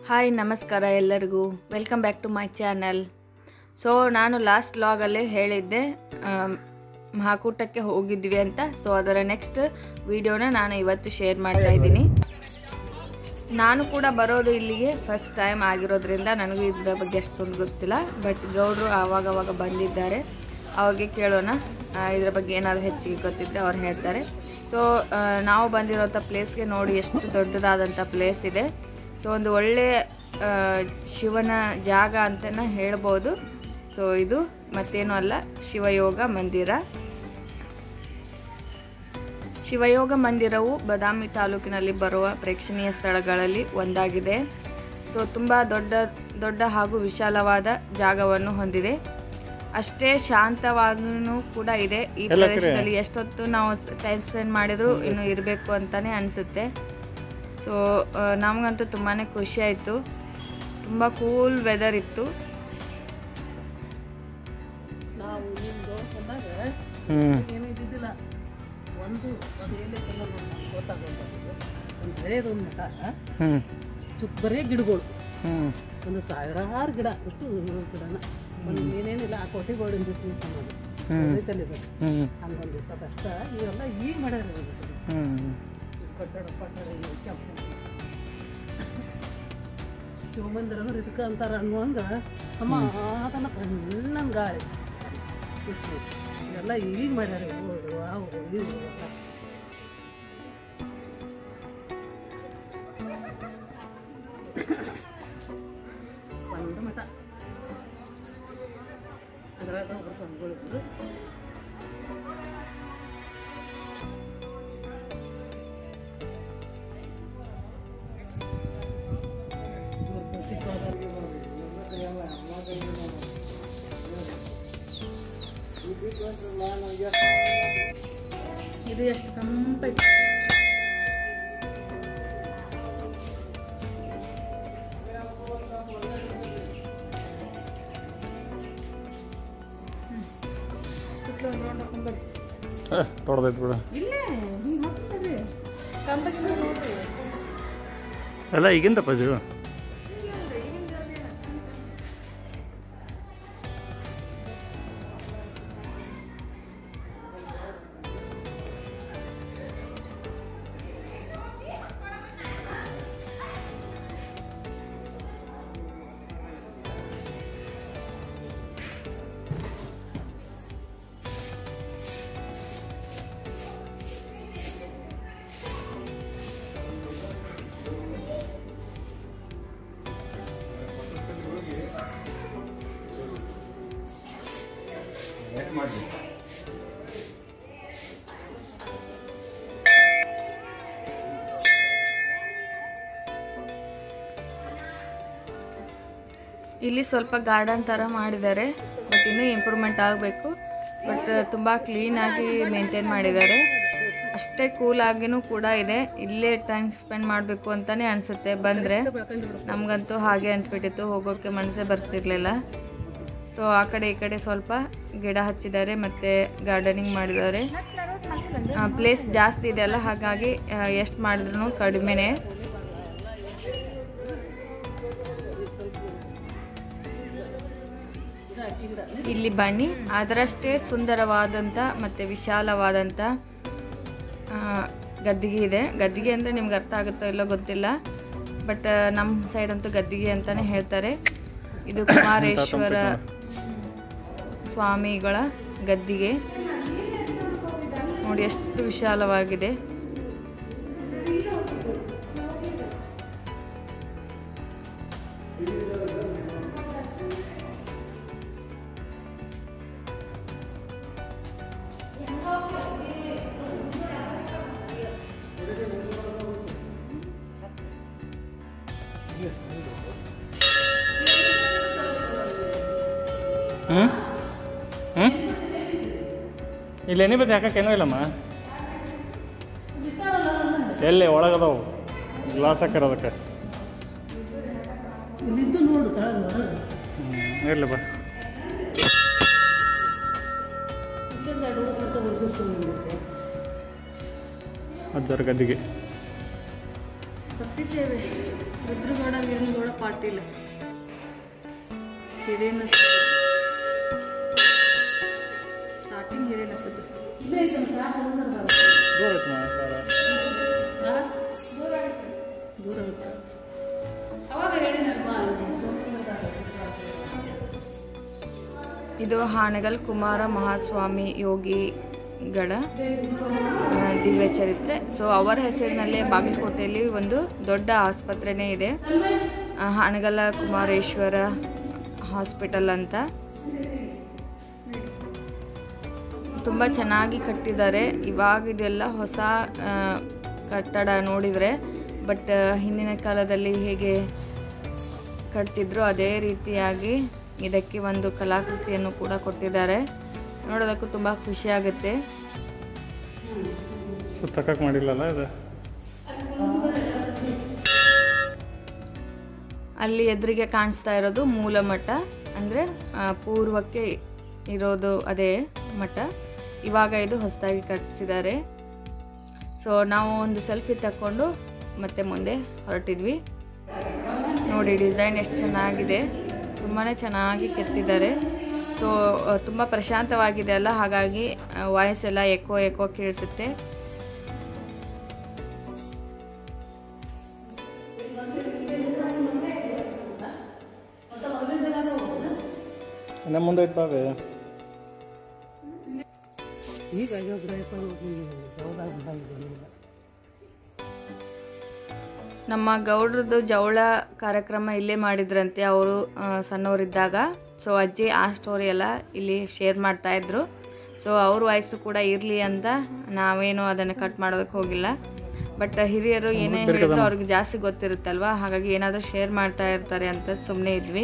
Hi ನಮಸ್ಕಾರ ಎಲ್ಲರಿಗೂ welcome back to my channel so ನಾನು ಲಾಸ್ಟ್ ಲಾಗಲ್ಲಿ ಹೇಳಿದ್ದೆ ಆಮ್, ಮಹಾಕೂಟಕ್ಕೆ ಹೋಗಿದ್ವಿ ಅಂತ ಸೊ ಅದರ ನೆಕ್ಸ್ಟ್ ವಿಡಿಯೋನ ನಾನು ಇವತ್ತು ಶೇರ್ ಮಾಡ್ತಾ ಇದ್ದೀನಿ ನಾನು ಕೂಡ ಬರೋದು ಇಲ್ಲಿಗೆ ಫಸ್ಟ್ ಟೈಮ್ ಆಗಿರೋದ್ರಿಂದ ನನಗೂ ಇದರ ಬಗ್ಗೆ ಅಷ್ಟೊಂದು ಗೊತ್ತಿಲ್ಲ ಬಟ್ ಗೌಡ್ರು ಆವಾಗವಾಗ ಬಂದಿದ್ದಾರೆ ಅವ್ರಿಗೆ ಕೇಳೋಣ ಆ, ಇದರ ಬಗ್ಗೆ ಏನಾದರೂ ಹೆಚ್ಚಿಗೆ ಗೊತ್ತಿದ್ರೆ ಅವ್ರು ಹೇಳ್ತಾರೆ ಸೊ ನಾವು ಬಂದಿರೋಂಥ ಪ್ಲೇಸ್ಗೆ ನೋಡಿ ಎಷ್ಟು ದೊಡ್ಡದಾದಂಥ ಪ್ಲೇಸ್ ಇದೆ ಸೊ ಒಂದು ಒಳ್ಳೆಯ ಆ, ಶಿವನ ಜಾಗ ಅಂತಲೇ ಹೇಳ್ಬೋದು ಸೊ ಇದು ಮತ್ತೇನೂ ಅಲ್ಲ ಶಿವಯೋಗ ಮಂದಿರ ಶಿವಯೋಗ ಮಂದಿರವು ಬದಾಮಿ ತಾಲೂಕಿನಲ್ಲಿ ಬರುವ ಪ್ರೇಕ್ಷಣೀಯ ಸ್ಥಳಗಳಲ್ಲಿ ಒಂದಾಗಿದೆ ಸೊ ತುಂಬ ದೊಡ್ಡ ದೊಡ್ಡ ಹಾಗೂ ವಿಶಾಲವಾದ ಜಾಗವನ್ನು ಹೊಂದಿದೆ ಅಷ್ಟೇ ಶಾಂತವಾಗಿಯೂ ಕೂಡ ಇದೆ ಈ ಪ್ರದೇಶದಲ್ಲಿ ಎಷ್ಟೊತ್ತು ನಾವು ಟೈಮ್ ಸ್ಪೆಂಡ್ ಮಾಡಿದ್ರು ಇನ್ನು ಇರಬೇಕು ಅಂತಾನೆ ಅನಿಸುತ್ತೆ ಸೊ ನಮಗಂತೂ ತುಂಬಾ ಖುಷಿ ಆಯಿತು ತುಂಬ ಕೂಲ್ ವೆದರ್ ಇತ್ತು ನಾವು ನಿಮ್ಮ ದೇವಸ್ಥಾನದಾಗ ಹ್ಞೂ ಏನೂ ಇದ್ದಿದ್ದಿಲ್ಲ ಒಂದು ಅದು ಎಲ್ಲಿ ನಮ್ಗೆ ಗೊತ್ತಾಗೋದು ಒಂದು ಹಳೇದು ಒಂದು ಮಠ ಹ್ಞೂ ಸುತ್ತ ಬರೀ ಗಿಡಗಳು ಹ್ಞೂ ಒಂದು ಸಾವಿರಾರು ಗಿಡ ಅಷ್ಟು ಗಿಡನ ಒಂದು ಏನೇನಿಲ್ಲ ಆ ಕೋಟೆ ಗೋಡಿಂದ ಮಾಡೋದು ರೈತಲ್ಲಿದೆ ಹ್ಞೂ ಹಂಗೊಂದು ಅದಷ್ಟ ಇವೆಲ್ಲ ಈಗ ಮಾಡ್ಯಾರ ಇವಾಗ. ಹ್ಞೂ ಕಟ್ಟಡ ಪಟ್ಟಡ ಇವು ಕೆಂಪು ಶಿವಮಂದಿರ ಅಂದ್ರೆ ಇದಕ್ಕೆ ಅಂತಾರ ಅನ್ನುವಂಗ ಸಮಾಧಾನ ಕಣ್ಣನ ಗಾಳಿ ಇತ್ತು. ಇವೆಲ್ಲ ಈಗ ಮಾಡ್ಯಾರ ಇವು, ಅವು ಇವು ಎಲ್ಲ. ಒಂದು ಮಠ ಅದ್ರಾಗ ಒಬ್ರು ಸ್ವಾಮಿಗಳಿದ್ರು ಇವ್ರು ಪ್ರಸಿದ್ಧವಾದವ್ರು. ಇದು ಎಷ್ಟು ತಂಪೈತಿ ದೊಡ್ಡದೈತೆ ಬಿಡು ಇಲ್ಲೇ ಹಿಂಗೆ ಹೋಗ್ತದೆ ಕಂಬಕ್ಕೆ ನೋಡ್ರಿ ಅಲ್ಲ ಈಗಿಂದಪ್ಪ ಇದು ಇಲ್ಲಿ ಸ್ವಲ್ಪ ಗಾರ್ಡನ್ ಥರ ಮಾಡಿದ್ದಾರೆ ಬಟ್ ಇನ್ನೂ ಇಂಪ್ರೂವ್ಮೆಂಟ್ ಆಗಬೇಕು ಬಟ್ ತುಂಬ ಕ್ಲೀನಾಗಿ ಮೇಂಟೈನ್ ಮಾಡಿದ್ದಾರೆ ಅಷ್ಟೇ ಕೂಲ್ ಆಗಿನೂ ಕೂಡ ಇದೆ ಇಲ್ಲೇ ಟೈಮ್ ಸ್ಪೆಂಡ್ ಮಾಡಬೇಕು ಅಂತಲೇ ಅನಿಸುತ್ತೆ ಬಂದರೆ ನಮಗಂತೂ ಹಾಗೆ ಅನಿಸ್ಬಿಟ್ಟಿತ್ತು ಹೋಗೋಕ್ಕೆ ಮನಸ್ಸೇ ಬರ್ತಿರ್ಲಿಲ್ಲ ಸೊ ಆ ಕಡೆ ಈ ಕಡೆ ಸ್ವಲ್ಪ ಗಿಡ ಹಚ್ಚಿದ್ದಾರೆ ಮತ್ತು ಗಾರ್ಡನಿಂಗ್ ಮಾಡಿದ್ದಾರೆ ಪ್ಲೇಸ್ ಜಾಸ್ತಿ ಇದೆ ಅಲ್ಲ ಹಾಗಾಗಿ ಎಷ್ಟು ಮಾಡಿದ್ರು ಕಡಿಮೆನೇ ಇಲ್ಲಿ ಬನ್ನಿ ಅದರಷ್ಟೇ ಸುಂದರವಾದಂಥ ಮತ್ತು ವಿಶಾಲವಾದಂಥ ಆ, ಗದ್ದಿಗೆ ಇದೆ ಗದ್ದಿಗೆ ಅಂದರೆ ನಿಮ್ಗೆ ಅರ್ಥ ಆಗುತ್ತೋ ಇಲ್ಲೋ ಗೊತ್ತಿಲ್ಲ ಬಟ್ ನಮ್ಮ ಸೈಡ್ ಅಂತೂ ಗದ್ದಿಗೆ ಅಂತಲೇ ಹೇಳ್ತಾರೆ ಇದು ಕುಮಾರೇಶ್ವರ ಸ್ವಾಮಿಗಳ ಗದ್ದಿಗೆ ನೋಡಿ ಎಷ್ಟು ವಿಶಾಲವಾಗಿದೆ ಹ್ಞೂ ಹ್ಞೂ ಇಲ್ಲಿ ಎಣ್ಣೆ ಬತ್ತಿ ಹಾಕಕ್ಕೇನೋ ಇಲ್ಲಮ್ಮ ಎಲ್ಲಿ ಒಳಗದವು ಗ್ಲಾಸ್ ಹಾಕ್ಯಾರ ಅದಕ್ಕೆ ಇಲ್ಲಿದ್ದು ನೋಡು ತಳಗ ಹ್ಞೂ ಇರಲಿ ಬಾ ಇಲ್ಲಿಂದ ಎರಡು ವರ್ಷ ಅಂತ ವರ್ಷ ಅಜ್ಜರ ಗದ್ದಿಗೆ ಭಕ್ತಿ ಸೇವೆ ರುದ್ರಗೌಡ ವೀರನಗೌಡ ಪಾಟೀಲ್ ಹಿರೇನ ಸ್ಟಾರ್ಟಿಂಗ್ ಹಿರೇನ ಇಲ್ಲೇ ಐತೆ ಅಂತ ಯಾಕೆ ಬಂದ್ರೆ ಬರಲ್ಲ? ದೂರ ಐತೆ ಮಾ ಕಾರ. ಹಾ? ದೂರ ಆಗುತ್ತೆ. ಅವಾಗ ಹೇಳಿನಲ್ವಾ ಇದು ಹಾನಗಲ್ ಕುಮಾರ ಮಹಾಸ್ವಾಮಿ ಯೋಗಿಗಳ ಆ, ದಿವ್ಯ ಚರಿತ್ರೆ ಸೊ ಅವರ ಹೆಸರಿನಲ್ಲೇ ಬಾಗಲಕೋಟೆಯಲ್ಲಿ ಒಂದು ದೊಡ್ಡ ಆಸ್ಪತ್ರೆನೇ ಇದೆ ಆ, ಹಾನಗಲ ಕುಮಾರೇಶ್ವರ ಹಾಸ್ಪಿಟಲ್ ಅಂತ ತುಂಬ ಚೆನ್ನಾಗಿ ಕಟ್ಟಿದ್ದಾರೆ ಇವಾಗ ಇದೆಲ್ಲ ಹೊಸ ಆ, ಕಟ್ಟಡ ನೋಡಿದರೆ ಬಟ್ ಹಿಂದಿನ ಕಾಲದಲ್ಲಿ ಹೇಗೆ ಕಟ್ತಿದ್ರು ಅದೇ ರೀತಿಯಾಗಿ ಇದಕ್ಕೆ ಒಂದು ಕಲಾಕೃತಿಯನ್ನು ಕೂಡ ಕೊಟ್ಟಿದ್ದಾರೆ ನೋಡೋದಕ್ಕೂ ತುಂಬ ಖುಷಿ ಆಗುತ್ತೆ ಸುತ್ತಕ್ಕೆ ಮಾಡಿಲ್ಲಲ್ಲ ಇದು ಅಲ್ಲಿ ಎದುರಿಗೆ ಕಾಣಿಸ್ತಾ ಇರೋದು ಮೂಲ ಮಠ ಅಂದರೆ ಪೂರ್ವಕ್ಕೆ ಇರೋದು ಅದೇ ಮಠ ಇವಾಗ ಇದು ಹೊಸದಾಗಿ ಕಟ್ಟಿಸಿದ್ದಾರೆ ಸೊ ನಾವು ಒಂದು ಸೆಲ್ಫಿ ತಕ್ಕೊಂಡು ಮತ್ತೆ ಮುಂದೆ ಹೊರಟಿದ್ವಿ ನೋಡಿ ಡಿಸೈನ್ ಎಷ್ಟು ಚೆನ್ನಾಗಿದೆ ತುಂಬಾ ಚೆನ್ನಾಗಿ ಕೆತ್ತಿದ್ದಾರೆ ಸೊ ತುಂಬ ಪ್ರಶಾಂತವಾಗಿದೆ ಅಲ್ಲ ಹಾಗಾಗಿ ವಾಯ್ಸ್ ಎಲ್ಲ ಎಕೋ ಎಕೋ ಕೇಳಿಸುತ್ತೆ ನಮ್ಮ ಮುಂದೆ ಐತೆ ಬಾವೆ ಈಗ ಯೋಗ್ರಯಪ್ಪ ಯಾವ್ದಾಗ ಬಂದಿಲ್ಲ ನಮ್ಮ ಗೌಡ್ರದ್ದು ಜವಳ ಕಾರ್ಯಕ್ರಮ ಇಲ್ಲೇ ಮಾಡಿದ್ರಂತೆ ಅವರು ಸಣ್ಣವರಿದ್ದಾಗ ಸೊ ಅಜ್ಜಿ ಆ ಸ್ಟೋರಿ ಎಲ್ಲ ಇಲ್ಲಿ ಶೇರ್ ಮಾಡ್ತಾ ಇದ್ರು ಸೊ ಅವ್ರ ವಯಸ್ಸು ಕೂಡ ಇರಲಿ ಅಂತ ನಾವೇನು ಅದನ್ನು ಕಟ್ ಮಾಡೋದಕ್ಕೆ ಹೋಗಿಲ್ಲ ಬಟ್ ಹಿರಿಯರು ಏನೇ ಹೇಳಿದ್ರು ಅವ್ರಿಗೆ ಜಾಸ್ತಿ ಗೊತ್ತಿರುತ್ತಲ್ವಾ ಹಾಗಾಗಿ ಏನಾದರೂ ಶೇರ್ ಮಾಡ್ತಾ ಇರ್ತಾರೆ ಅಂತ ಸುಮ್ಮನೆ ಇದ್ವಿ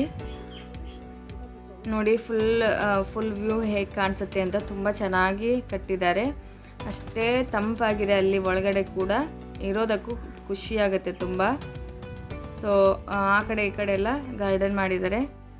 ನೋಡಿ ಫುಲ್ ಫುಲ್ ವ್ಯೂ ಹೇಗೆ ಕಾಣಿಸುತ್ತೆ ಅಂತ ತುಂಬ ಚೆನ್ನಾಗಿ ಕಟ್ಟಿದ್ದಾರೆ ಅಷ್ಟೇ ತಂಪಾಗಿದೆ ಅಲ್ಲಿ ಒಳಗಡೆ ಕೂಡ ಇರೋದಕ್ಕೂ ಖುಷಿಯಾಗುತ್ತೆ ತುಂಬ ಸೊ ಆ ಕಡೆ ಈ ಕಡೆ ಎಲ್ಲ ಗಾರ್ಡನ್ ಮಾಡಿದ್ದಾರೆ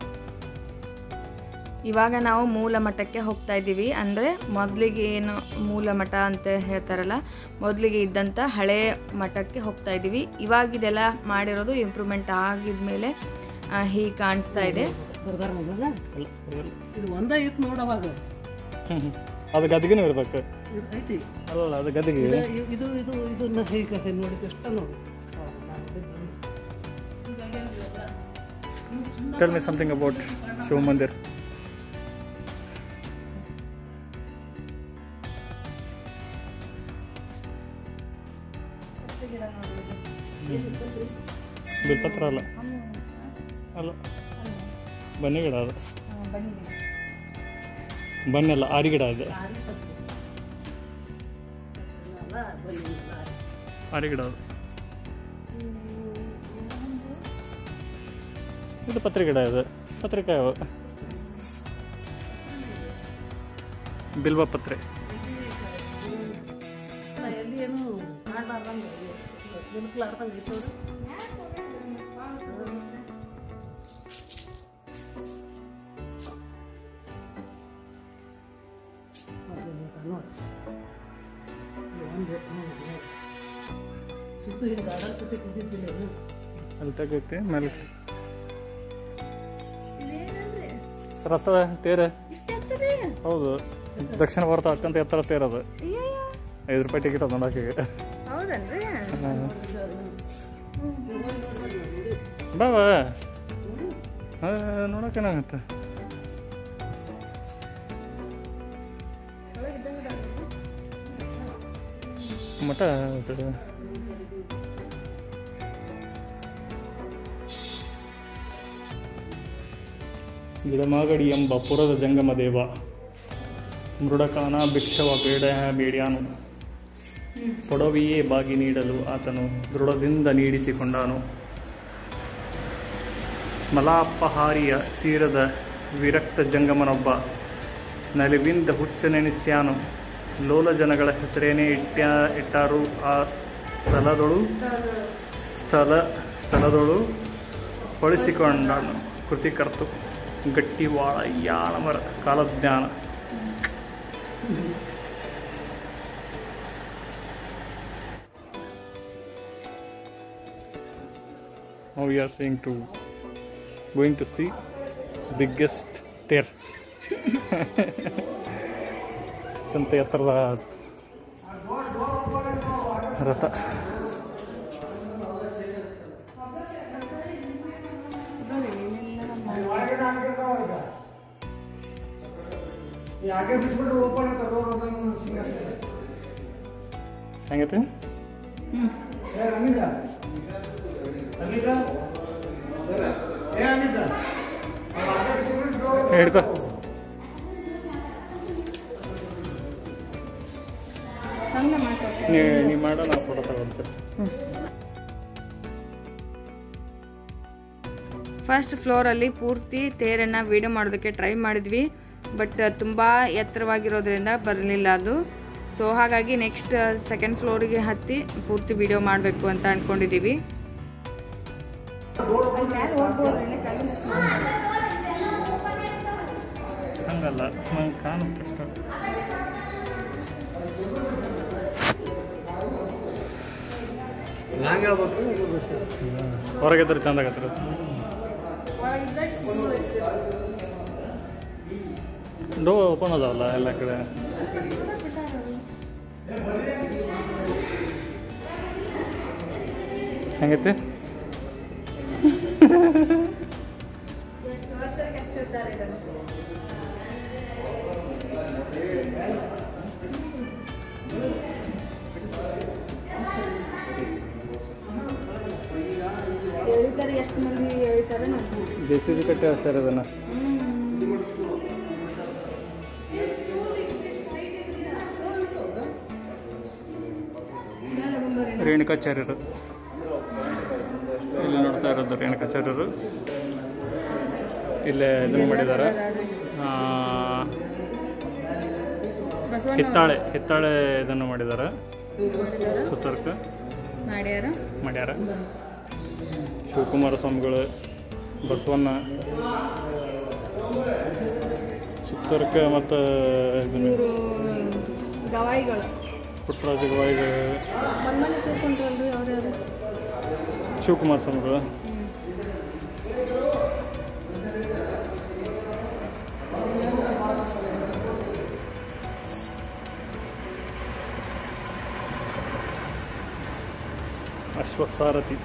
ಇವಾಗ ನಾವು ಮೂಲ ಮಠಕ್ಕೆ ಹೋಗ್ತಾ ಇದ್ದೀವಿ ಅಂದರೆ ಮೊದಲಿಗೆ ಏನು ಮೂಲ ಮಠ ಅಂತ ಹೇಳ್ತಾರಲ್ಲ ಮೊದಲಿಗೆ ಇದ್ದಂಥ ಹಳೆ ಮಠಕ್ಕೆ ಹೋಗ್ತಾ ಇದ್ದೀವಿ ಇವಾಗ ಇದೆಲ್ಲ ಮಾಡಿರೋದು ಇಂಪ್ರೂವ್ಮೆಂಟ್ ಆಗಿದ್ಮೇಲೆ ಹೀಗೆ ಕಾಣಿಸ್ತಾ ಇದೆ ಬರ್ದಾರ ಮೊದಲ ಇಲ್ಲ ಇಲ್ಲ. ಇದು ಒಂದೇ ಇತ್ತು ನೋಡವಾಗ ಹ್ಮ್. ಅದು ಗದ್ದಿಗೆನೂ ಇರ್ಬೇಕು ಇದು ಐತಿ ಅಲ್ಲ ಅದು ಗದ್ದಿಗೆ ಇದು ಇದು ಇದು ಇದನ್ನ ಹೀಗೆ ನೋಡಿದ ಇಷ್ಟ ನೋಡು tell me something about Shiva mandir ಬಿಲ್ಪತ್ರ ಅಲ್ಲ ಅಲ್ಲ ಬನ್ನಿ ಗಿಡ ಅದು ಬನ್ನಿ ಅಲ್ಲ ಆರಿ ಗಿಡ ಇದೆ ಆರಿ ಗಿಡ ಅದು ಇದು ಪತ್ರೆ ಗಿಡ ಇದೆ ಪತ್ರಿಕಾಯಿ ಅವು ಬಿಲ್ವ ಪತ್ರೆ ಅಲ್ಲ ಎಲ್ಲಿ ಏನು ಮಾಡಬಾರ್ದಂಗೆ ಬಿಲ್ಕುಲಾರ್ದಂಗೆ ಐತೆ ನೋಡು ನೋಡಿ ಒಂದು ಸುತ್ತು ಹಿಂಗೆ ಅಡಲ್ ಸುತ್ತಿ ಕುದ್ದಿದ್ದಿಲ್ಲ ಏನು ಅಲ್ಲಿ ತೆಗೈತಿ ಮೇಲೆ ರಥ ತೇರ ಹೌದು ದಕ್ಷಿಣ ಭಾರತ ಅತ್ಯಂತ ಎತ್ತರ ತೇರ ಅದು ಐದು ರೂಪಾಯಿ ಟಿಕೆಟ್ ಅದು ನೋಡಕ್ಕೆ ಹೌದನ್ರಿ ಬಾವ ನೋಡಕ್ಕೆ ಏನಾಗುತ್ತೆ ಮಠ ಅದು ಗಿಡಮಾಗಡಿ ಎಂಬ ಪುರದ ಜಂಗಮ ದೇವ ಮೃಡಕಾನ ಭಿಕ್ಷವ ಬೇಡ ಬೇಡ್ಯಾನು ಪೊಡವಿಯೇ ಬಾಗಿ ನೀಡಲು ಆತನು ದೃಢದಿಂದ ನೀಡಿಸಿಕೊಂಡಾನು ಮಲಾಪಹಾರಿಯ ತೀರದ ವಿರಕ್ತ ಜಂಗಮನೊಬ್ಬ ನಲಿವಿಂದ ಹುಚ್ಚನೆನಿಸ್ಯಾನು ಲೋಲ ಜನಗಳ ಹೆಸರೇನೇ ಇಟ್ಟ್ಯಾ ಇಟ್ಟಾರು ಆ ಸ್ಥಳದೊಳು ಸ್ಥಳ ಸ್ಥಳದೊಳು ಹೊಳಿಸಿಕೊಂಡನು ಕೃತಿಕರ್ತು ಗಟ್ಟಿವಾಳ ಯಾಳಮರ ಕಾಲಜ್ಞಾನ Now we are seeing to going to see biggest ter ಅತ್ಯಂತ ಎತ್ತರದ ರಥ ಹೆಂಗೈತೆ ಹಿಡ್ಕೊ ಹಂಗೆ ಮಾತಾಡ್ತಾರೆ ನೀ ನೀ ಮಾಡೋ ನಾವು ಫೋಟೋ ತಗೊಂತೀವಿ ಫಸ್ಟ್ ಫ್ಲೋರಲ್ಲಿ ಪೂರ್ತಿ ತೇರನ್ನು ವೀಡಿಯೋ ಮಾಡೋದಕ್ಕೆ ಟ್ರೈ ಮಾಡಿದ್ವಿ ಬಟ್ ತುಂಬ ಎತ್ತರವಾಗಿರೋದ್ರಿಂದ ಬರಲಿಲ್ಲ ಅದು ಸೊ ಹಾಗಾಗಿ ನೆಕ್ಸ್ಟ್ ಸೆಕೆಂಡ್ ಫ್ಲೋರಿಗೆ ಹತ್ತಿ ಪೂರ್ತಿ ವಿಡಿಯೋ ಮಾಡಬೇಕು ಅಂತ ಅಂದ್ಕೊಂಡಿದ್ದೀವಿ ಹಂಗಲ್ಲ ನಂಗೆ ಕಾಣುತ್ತೆ ಅಷ್ಟೇ ಹೊರಗಿದ್ರೆ ಚಂದ ಆಗತ್ತೆ ಡೋ ಓಪನ್ ಅದಾವಲ್ಲ ಎಲ್ಲ ಕಡೆ ಹೆಂಗೈತೆ ಎಳಿತಾರೆ ಎಷ್ಟು ಮಂದಿ ಎಳಿತಾರೆ ಜೆ ಸಿ ಬಿ ಕಟ್ಟೆ ಸರ್ ಅದನ್ನ ರೇಣುಕಾಚಾರ್ಯರು ಇಲ್ಲಿ ನೋಡ್ತಾ ಇರೋದು ರೇಣುಕಾಚಾರ್ಯರು ಇಲ್ಲೇ ಇದನ್ನು ಮಾಡಿದ್ದಾರೆ ಆ, ಬಸವಣ್ಣ ಹಿತ್ತಾಳೆ ಹಿತ್ತಾಳೆ ಇದನ್ನು ಮಾಡಿದ್ದಾರೆ ಸುತ್ತರ್ಕ ಮಾಡ್ಯಾರ ಮಾಡ್ಯಾರ ಶಿವಕುಮಾರ ಸ್ವಾಮಿಗಳು ಬಸವಣ್ಣ ಸುತ್ತರ್ಕ ಮತ್ತು ಇವರು ಗವಾಯಿಗಳು ಪುಟ್ಟರಾಜ ಗವಾಯಿಗಳು ಮೊನ್ನೆ ತೀರ್ಕೊಂಡ್ರಲ್ರಿ ಅವ್ರ್ಯಾರು ಶಿವಕುಮಾರ ಸ್ವಾಮಿಗಳು ಅಶ್ವಸಾರಥಿ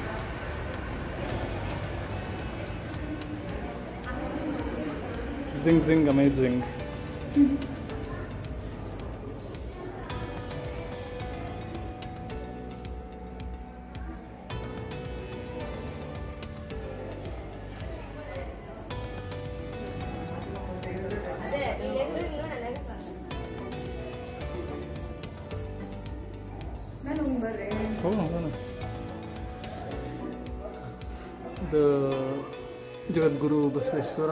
ಜಿಂಗ್ ಜಿಂಗ್ ಅಮೇಝಿಂಗ್ ಹೌದು ನೋಡೋಣ ಇದು ಜಗದ್ಗುರು ಬಸವೇಶ್ವರ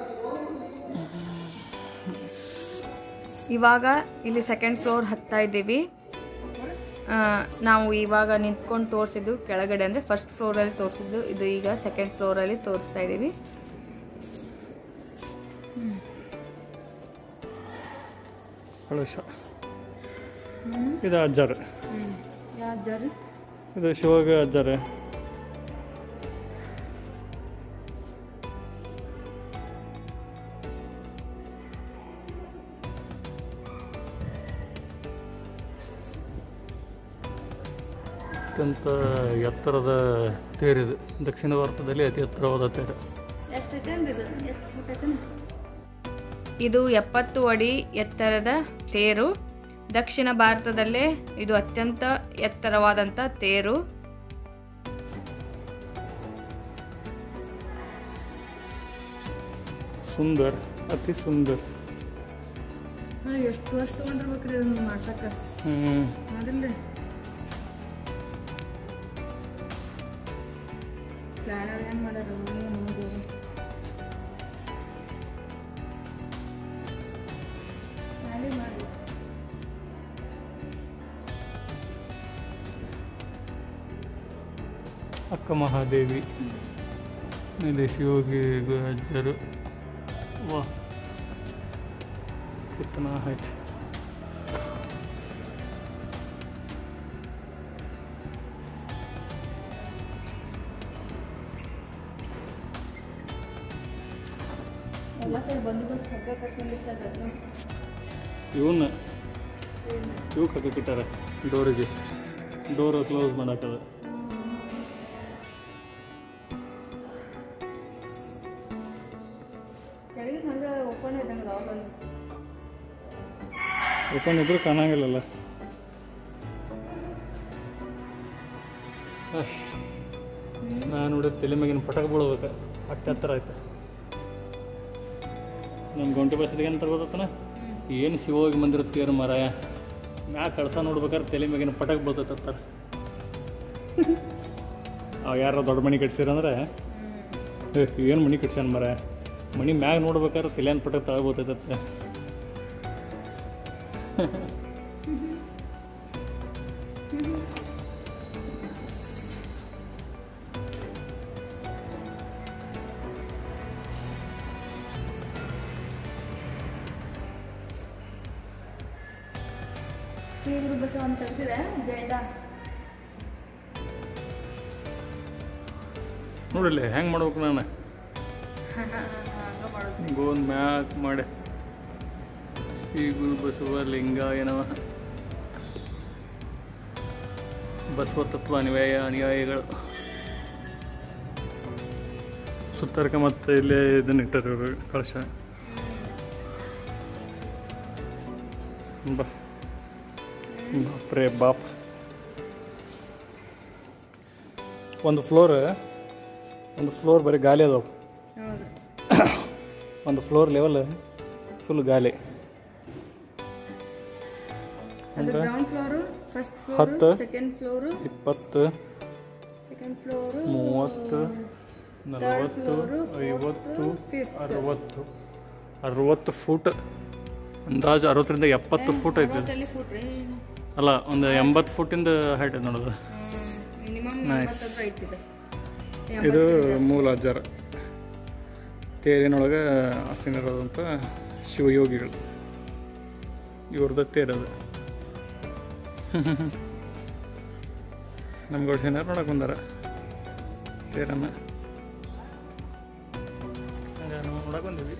ಇವಾಗ ಇಲ್ಲಿ ಸೆಕೆಂಡ್ ಫ್ಲೋರ್ ಹತ್ತಾ ಇದ್ದೀವಿ ಆ, ನಾವು ಇವಾಗ ನಿಂತ್ಕೊಂಡು ತೋರಿಸಿದ್ದು ಕೆಳಗಡೆ ಅಂದರೆ ಫಸ್ಟ್ ಫ್ಲೋರಲ್ಲಿ ತೋರಿಸಿದ್ದು ಇದು ಈಗ ಸೆಕೆಂಡ್ ಫ್ಲೋರಲ್ಲಿ ತೋರಿಸ್ತಾ ಇದ್ದೀವಿ ಕಳಶ ಇದು ಅಜ್ಜಾರು ಯಾವ್ದಾರು ಇದು ಶಿವಾಗ ಅಜ್ಜಾರು ಅತ್ಯಂತ ಎತ್ತರದ ತೇರಿದು ದಕ್ಷಿಣ ಭಾರತದಲ್ಲಿ ಅತಿ ಎತ್ತರವಾದ ತೇರು ಇದು ಎಪ್ಪತ್ತು ಅಡಿ ಎತ್ತರದ ತೇರು ದಕ್ಷಿಣ ಭಾರತದಲ್ಲೇ ಇದು ಅತ್ಯಂತ ಎತ್ತರವಾದಂಥ ತೇರು ಸುಂದರ್ ಅತಿ ಸುಂದರ್ ಎಷ್ಟು ವರ್ಷ ತೊಗೊಂಡಿರ್ಬೇಕ್ರಿ ಅದನ್ನ ಮಾಡ್ಸಕ್ಕೆ ಹ್ಞೂ ಅದಿಲ್ರಿ ಪ್ಲಾನರ್ ಹೆಂಗೆ ಮಾಡ್ಯಾರ ನೋಡಿ ಮಾಡಿ ಅಕ್ಕ ಮಹಾದೇವಿ ಮೇಲೆ ಶಿವಗಿ ಅಜ್ಜರು ವಾ ಕಿತ್ತನ ಹೈಟ್ ಎಲ್ಲ ಕಡೆ ಬಂದೋಬಸ್ತ್ ಹಗ್ಗ ಕಟ್ಕೊಂಡಿರ್ತಾರೆ ಇವನ್ನ ಇವಕ್ಕೆ ಹಾಕಿಟ್ಟಾರೆ ಡೋರಿಗೆ ಡೋರ್ ಕ್ಲೋಸ್ ಮಾಡಾಕದ ಕೆಳಗೆ ಹಂಗೆ ಓಪನ್ ಇದ್ದಂಗೆ ಅವಾಗ ಓಪನ್ ಇದ್ರೂ ಕಾಣಂಗಿಲ್ಲಲ್ಲ ನಾನು ನೋಡಿ ತಲೆ ಮ್ಯಾಗಿನ ಪಟಕ ಬೀಳ್ಬೇಕು ಅಟ್ಟ ಹತ್ರ ಆಯ್ತು ನಮ್ಮ ಗಂಟೆ ಬಸ್ಸಿಗೆ ಏನು ತಗೋದತ್ತನ ಏನು ಶಿವೋಗಿ ಮಂದಿರ ತೇರು ಮರಾಯ ಮ್ಯಾಗ ಕಳ್ಸ ನೋಡ್ಬೇಕಾದ್ರೆ ತಲೆ ಮ್ಯಾಗಿನ ಪಟಕ ಬೀಳ್ತೈತೆ ಅವ್ ಯಾರೋ ದೊಡ್ಡ ಮನೆ ಕಟ್ಸಿರಂದ್ರೆ ಏನು ಮನೆ ಕಟ್ಸ್ಯಾನ ಮರ ಮನೆ ಮ್ಯಾಗ ನೋಡ್ಬೇಕಾದ್ರೆ ತಲೆಯನ್ ಪಟಕ ತಳಗ ಬೀಳ್ತೈತೆ ಶ್ರೀಗುರು ಬಸವ ಅಂತ ತೆಗ್ದಿರ ಜೆಂಡ ನೋಡಿಲ್ಲ ಹೆಂಗೆ ಮಾಡ್ಬೇಕು ನಾನು ಹಂಗ ಮಾಡೋದು ಗೋನ್ ಮ್ಯಾಕ್ ಮಾಡಿ ಈ ಗುರು ಬಸವ ಲಿಂಗ ಏನವ ಬಸವ ತತ್ವ ಅನ್ವಯ ಅನುಯಾಯಿಗಳು ಸುತ್ತರ್ಕ ಮತ್ತೆ ಇಲ್ಲೇ ಇದನ್ನ ಇಟ್ಟಾರೆ ಇವರು ಕಳಶ ಬಾ ಬಾಪ್ರೇ ಬಾಪ್ ಒಂದು ಫ್ಲೋರ್ ಒಂದು ಫ್ಲೋರ್ ಬರೀ ಗಾಲಿ ಅದಾವ ಹೌದು ಒಂದು ಫ್ಲೋರ್ ಲೆವೆಲ್ ಫುಲ್ ಗಾಲಿ ಅದು ಗ್ರೌಂಡ್ ಫ್ಲೋರು ಫಸ್ಟ್ ಫ್ಲೋರು ಹತ್ತು. ಸೆಕೆಂಡ್ ಫ್ಲೋರು ಇಪ್ಪತ್ತು ಸೆಕೆಂಡ್ ಫ್ಲೋರು ಮೂವತ್ತು ನಲವತ್ತು floor, ಐವತ್ತು fourth, fifth. ಅರವತ್ತು ಅರವತ್ತು ಫೂಟ್ ಅಂದಾಜು ಅರವತ್ತರಿಂದ ಎಪ್ಪತ್ತು ಫೂಟ್ ಐತೆ ಇದು. ಅರವತ್ತಲ್ಲಿ ಫುಟ್ ರೀ ಅಲ್ಲ ಒಂದು ಎಂಬತ್ತು ಫೂಟಿಂದ ಹೈಟ್ ಐತೆ ನೋಡೋದು ಮಿನಿಮಮ್ Nice. ಎಂಬತ್ತತ್ರ ಐತಿದೆ ಇದು ಮೂಲ ಅಜ್ಜಾರ ತೇರಿನೊಳಗೆ ಆಸೀನರಾದಂಥ ಶಿವಯೋಗಿಗಳು ಇವ್ರದ್ದು ತೇರದು ನಮ್ಮ ಗೌಡ್ಸಿನಾರು ನೋಡಕ್ಕೆ ಬಂದಾರ ತೇರನ್ನ ಹಂಗ ನಾವು ನೋಡಕ್ಕೆ ಬಂದಿದ್ವಿ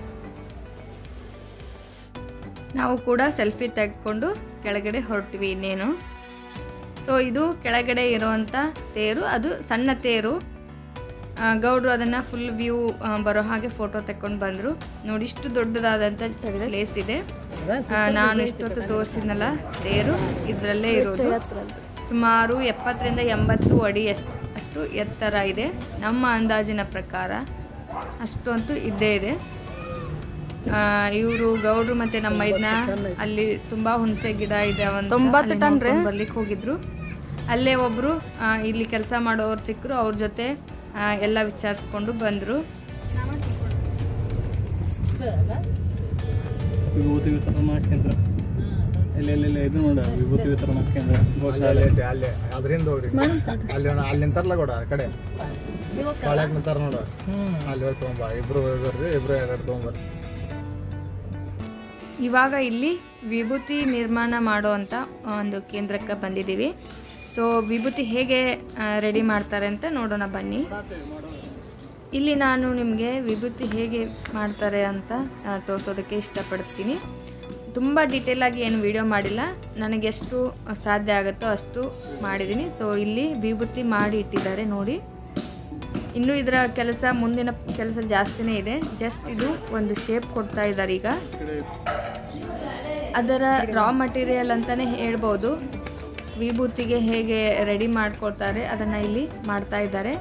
ನಾವು ಕೂಡ ಸೆಲ್ಫಿ ತೆಗೆದುಕೊಂಡು ಕೆಳಗಡೆ ಹೊರಟ್ವಿ ಇನ್ನೇನು ಸೊ ಇದು ಕೆಳಗಡೆ ಇರುವಂಥ ತೇರು ಅದು ಸಣ್ಣ ತೇರು ಆ, ಗೌಡ್ರು ಅದನ್ನು ಫುಲ್ ವ್ಯೂ ಬರೋ ಹಾಗೆ ಫೋಟೋ ತೆಕ್ಕೊಂಡು ಬಂದರು ನೋಡಿ ಇಷ್ಟು ದೊಡ್ಡದಾದಂಥ ಪ್ಲೇಸ್ ಇದೆ ಆ, ನಾನು ಇಷ್ಟೊತ್ತು ತೋರಿಸಿದ್ನಲ್ಲ ತೇರು ಇದರಲ್ಲೇ ಇರೋದು ಸುಮಾರು ಎಪ್ಪತ್ತರಿಂದ ಎಂಬತ್ತು ಅಡಿ ಅಷ್ಟು ಅಷ್ಟು ಎತ್ತರ ಇದೆ ನಮ್ಮ ಅಂದಾಜಿನ ಪ್ರಕಾರ ಅಷ್ಟು ಅಂತೂ ಇದ್ದೇ ಇದೆ ಇವರು ಗೌಡ್ರು ಮತ್ತೆ ನಮ್ಮ ಮೈದ್ನ ಅಲ್ಲಿ ತುಂಬಾ ಹುಣಸೆ ಗಿಡ ಇದೆ ಅವಂತ ಬರ್ಲಿಕ್ಕೆ ಹೋಗಿದ್ರು ಅಲ್ಲೇ ಒಬ್ರು ಆ, ಇಲ್ಲಿ ಕೆಲಸ ಮಾಡೋರು ಸಿಕ್ಕರು ಅವ್ರ ಜೊತೆ ಆ, ಎಲ್ಲ ವಿಚಾರಿಸ್ಕೊಂಡು ಬಂದ್ರು ವಿಭೂತಿ ವಿತರಣಾ ಕೇಂದ್ರ ಇಲ್ಲಿ ಇಲ್ಲಿ ಇಲ್ಲಿ ಇದು ನೋಡ ವಿಭೂತಿ ವಿತರಣಾ ಕೇಂದ್ರ ಗೋಶಾಲೆ ಅಲ್ಲಿ ಅಲ್ಲಿ ಅದ್ರಿಂದ ಹೋಗ್ರಿ ಅಲ್ಲಿ ನೋಡ ಅಲ್ಲಿ ನಿಂತಾರಲ್ಲ ಕೂಡ ಆ ಕಡೆ ಒಳಗ್ ನಿಂತಾರ ನೋಡ ಅಲ್ಲಿ ಹೋಗಿ ತಗೊಂಬ ಇಬ್ರು ಬರ್ರಿ ಇಬ್ರು ಎರಡು ತಗೊಂಬರ್ರಿ ಇವಾಗ ಇಲ್ಲಿ ವಿಭೂತಿ ನಿರ್ಮಾಣ ಮಾಡುವಂಥ ಒಂದು ಕೇಂದ್ರಕ್ಕೆ ಬಂದಿದ್ದೀವಿ ಸೊ ವಿಭೂತಿ ಹೇಗೆ ರೆಡಿ ಮಾಡ್ತಾರೆ ಅಂತ ನೋಡೋಣ ಬನ್ನಿ ಇಲ್ಲಿ ನಾನು ನಿಮಗೆ ವಿಭೂತಿ ಹೇಗೆ ಮಾಡ್ತಾರೆ ಅಂತ ಆ, ತೋರಿಸೋದಕ್ಕೆ ಇಷ್ಟಪಡ್ತೀನಿ ತುಂಬ ಡೀಟೇಲಾಗಿ ಏನು ವಿಡಿಯೋ ಮಾಡಿಲ್ಲ ನನಗೆ ಎಷ್ಟು ಸಾಧ್ಯ ಆಗುತ್ತೋ ಅಷ್ಟು ಮಾಡಿದ್ದೀನಿ ಸೊ ಇಲ್ಲಿ ವಿಭೂತಿ ಮಾಡಿ ಇಟ್ಟಿದ್ದಾರೆ ನೋಡಿ ಇನ್ನು ಇದರ ಕೆಲಸ ಮುಂದಿನ ಕೆಲಸ ಜಾಸ್ತಿನೇ ಇದೆ ಜಸ್ಟ್ ಇದು ಒಂದು ಶೇಪ್ ಕೊಡ್ತಾ ಇದ್ದಾರೆ ಈಗ ಅದರ ರಾ ಮಟೀರಿಯಲ್ ಅಂತಲೇ ಹೇಳ್ಬೋದು ವಿಭೂತಿಗೆ ಹೇಗೆ ರೆಡಿ ಮಾಡ್ಕೊಳ್ತಾರೆ ಅದನ್ನು ಇಲ್ಲಿ ಮಾಡ್ತಾ ಇದ್ದಾರೆ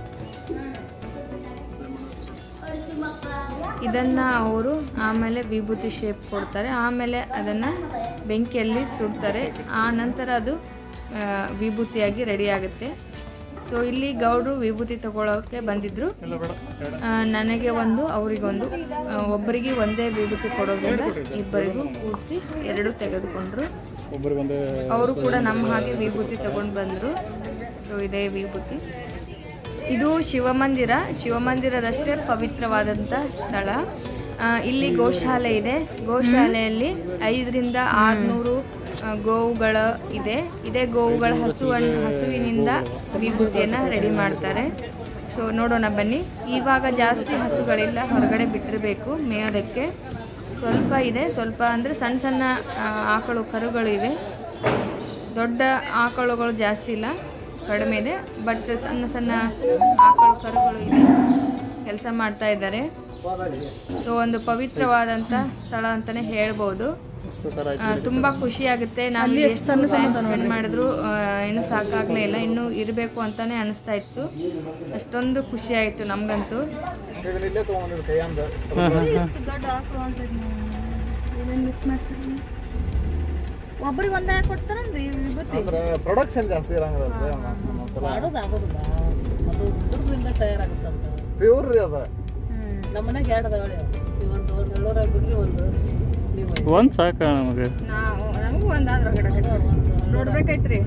ಇದನ್ನು ಅವರು ಆಮೇಲೆ ವಿಭೂತಿ ಶೇಪ್ ಕೊಡ್ತಾರೆ ಆಮೇಲೆ ಅದನ್ನು ಬೆಂಕಿಯಲ್ಲಿ ಸುಡ್ತಾರೆ ಆ ನಂತರ ಅದು ಆ, ವಿಭೂತಿಯಾಗಿ ರೆಡಿ ಆಗುತ್ತೆ ಸೊ ಇಲ್ಲಿ ಗೌಡ್ರು ವಿಭೂತಿ ತಗೊಳ್ಳೋಕೆ ಬಂದಿದ್ರು ಇಲ್ಲ ಬೇಡ ಬೇಡ ಆ, ನನಗೆ ಒಂದು ಅವರಿಗೊಂದು ಆ, ಒಬ್ಬರಿಗೆ ಒಂದೇ ವಿಭೂತಿ ಕೊಡೋದ್ರಿಂದ ಇಬ್ಬರಿಗೂ ಕೂಡಿಸಿ ಎರಡು ತೆಗೆದುಕೊಂಡ್ರು ಒಬ್ರಿಗೊಂದು ಅವರು ಕೂಡ ನಮ್ಮ ಹಾಗೆ ವಿಭೂತಿ ತಗೊಂಡು ಬಂದರು ಸೊ ಇದೇ ವಿಭೂತಿ ಇದು ಶಿವಮಂದಿರ ಶಿವಮಂದಿರದಷ್ಟೇ ಪವಿತ್ರವಾದಂಥ ಸ್ಥಳ ಆ, ಇಲ್ಲಿ ಗೋಶಾಲೆ ಇದೆ ಗೋಶಾಲೆಯಲ್ಲಿ ಐದರಿಂದ ಆರುನೂರು ಗೋವುಗಳ ಇದೆ ಇದೇ ಗೋವುಗಳ ಹಸುವನ್ನು ಹಸುವಿನಿಂದ ವಿಭೂತಿಯನ್ನು ರೆಡಿ ಮಾಡ್ತಾರೆ ಸೊ ಸೊ ನೋಡೋಣ ಬನ್ನಿ ಇವಾಗ ಜಾಸ್ತಿ ಹಸುಗಳಿಲ್ಲ ಹೊರಗಡೆ ಬಿಟ್ಟಿರಬೇಕು ಮೇಯೋದಕ್ಕೆ ಸ್ವಲ್ಪ ಇದೆ ಸ್ವಲ್ಪ ಅಂದರೆ ಸಣ್ಣ ಸಣ್ಣ ಆ, ಆಕಳು ಕರುಗಳು ಇವೆ ದೊಡ್ಡ ಆಕಳುಗಳು ಜಾಸ್ತಿ ಇಲ್ಲ ಕಡಿಮೆ ಇದೆ ಬಟ್ ಸಣ್ಣ ಸಣ್ಣ ಆಕಳು ಕರುಗಳು ಇದೆ ಕೆಲಸ ಮಾಡ್ತಾ ಇದ್ದಾರೆ ಸೊ ಒಂದು ಪವಿತ್ರವಾದಂಥ ಸ್ಥಳ ಅಂತಲೇ ಹೇಳ್ಬೋದು ಆ, ತುಂಬಾ ಖುಷಿ ಆಗುತ್ತೆ ನಾವು ಎಷ್ಟು ಟೈಮ್ ಸ್ಪೆಂಡ್ ಮಾಡಿದ್ರು ಆ, ಏನು ಸಾಕಾಗ್ಲೇ ಇಲ್ಲ ಇನ್ನೂ ಇರಬೇಕು ಅಂತಾನೆ ಅನಿಸ್ತಾ ಇತ್ತು ಅಷ್ಟೊಂದು ಖುಷಿ ಆಯಿತು ನಮಗಂತೂ ಇದನ್ನ ಇಲ್ಲೇ ತೊಗೊಂಡಿದ್ದು ಕೈಯಂದ ದೊಡ್ಡ ಆಕಳು ಅಂತ ಮಿಸ್ ಮಾಡ್ತೀನಿ ಒಬ್ರಿಗೆ ಒಂದೇ ಕೊಡ್ತಾರನ್ರಿ ವಿಭೂತಿ ಅಂದ್ರೆ ಪ್ರೊಡಕ್ಷನ್ ಜಾಸ್ತಿ ಇರಂಗಿಲ್ಲ ಒಂದೊಂದ್ಸಲ ಮಾಡೋದು ಆಗೋದಿಲ್ಲ ಅದು ದುಡ್ಡಿಂದ ತಯಾರಾಗುತ್ತಂತ ಪ್ಯೂರ್ ರೀ ಅದ ನಮ್ಮ ಮನೆಗೆ ಎರಡು ಅದಾವಳೆ ಒಂದು ಒಂದು ಏಳ್ನೂರ ಬಿಡ್ರಿ ಒಂದು ನೀವು ಒಂದು ಸಾಕ ನಮಗೆ ನಾವು ನಮಗೂ ಒಂದಾದ್ರ ಒಂದು ನೋಡ್ಬೇಕೈತ್ರಿ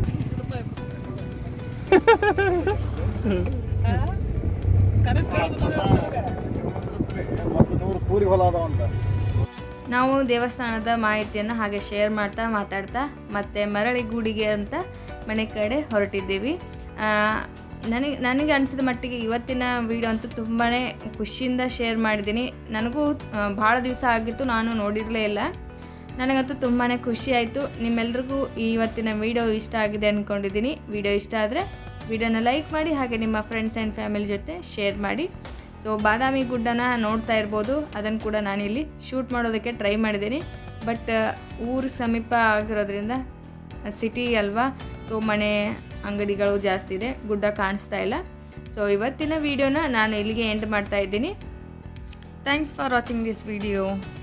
ಮತ್ತು ನೂರು ಪೂರಿ ಹೊಲ ಅದಾವಂತ ನಾವು ದೇವಸ್ಥಾನದ ಮಾಹಿತಿಯನ್ನು ಹಾಗೆ ಶೇರ್ ಮಾಡ್ತಾ ಮಾತಾಡ್ತಾ ಮತ್ತೆ ಮರಳಿ ಗೂಡಿಗೆ ಅಂತ ಮನೆ ಕಡೆ ಹೊರಟಿದ್ದೀವಿ ಆ, ನನಗೆ ನನಗೆ ಅನಿಸಿದ ಮಟ್ಟಿಗೆ ಇವತ್ತಿನ ವಿಡಿಯೋ ಅಂತೂ ತುಂಬಾ ಖುಷಿಯಿಂದ ಶೇರ್ ಮಾಡಿದ್ದೀನಿ ನನಗೂ ಭಾಳ ದಿವಸ ಆಗಿತ್ತು ನಾನು ನೋಡಿರಲೇ ಇಲ್ಲ ನನಗಂತೂ ತುಂಬಾ ಖುಷಿ ಆಯಿತು ನಿಮ್ಮೆಲ್ರಿಗೂ ಈ ಇವತ್ತಿನ ವಿಡಿಯೋ ಇಷ್ಟ ಆಗಿದೆ ಅಂದ್ಕೊಂಡಿದ್ದೀನಿ ವಿಡಿಯೋ ಇಷ್ಟ ಆದರೆ ವಿಡಿಯೋನ ಲೈಕ್ ಮಾಡಿ ಹಾಗೆ ನಿಮ್ಮ ಫ್ರೆಂಡ್ಸ್ ಆ್ಯಂಡ್ ಫ್ಯಾಮಿಲಿ ಜೊತೆ ಶೇರ್ ಮಾಡಿ ಸೊ ಬಾದಾಮಿ ಗುಡ್ಡನ ನೋಡ್ತಾ ಇರ್ಬೋದು ಅದನ್ನು ಕೂಡ ನಾನಿಲ್ಲಿ ಶೂಟ್ ಮಾಡೋದಕ್ಕೆ ಟ್ರೈ ಮಾಡಿದ್ದೀನಿ ಬಟ್ ಊರು ಸಮೀಪ ಆಗಿರೋದ್ರಿಂದ ಸಿಟಿ ಅಲ್ವಾ ಸೊ ಮನೆ ಅಂಗಡಿಗಳು ಜಾಸ್ತಿ ಇದೆ ಗುಡ್ಡ ಕಾಣಿಸ್ತಾ ಇಲ್ಲ ಸೊ ಇವತ್ತಿನ ವಿಡಿಯೋನ ನಾನು ಇಲ್ಲಿಗೆ ಎಂಡ್ ಮಾಡ್ತಾ ಇದ್ದೀನಿ thanks for watching this video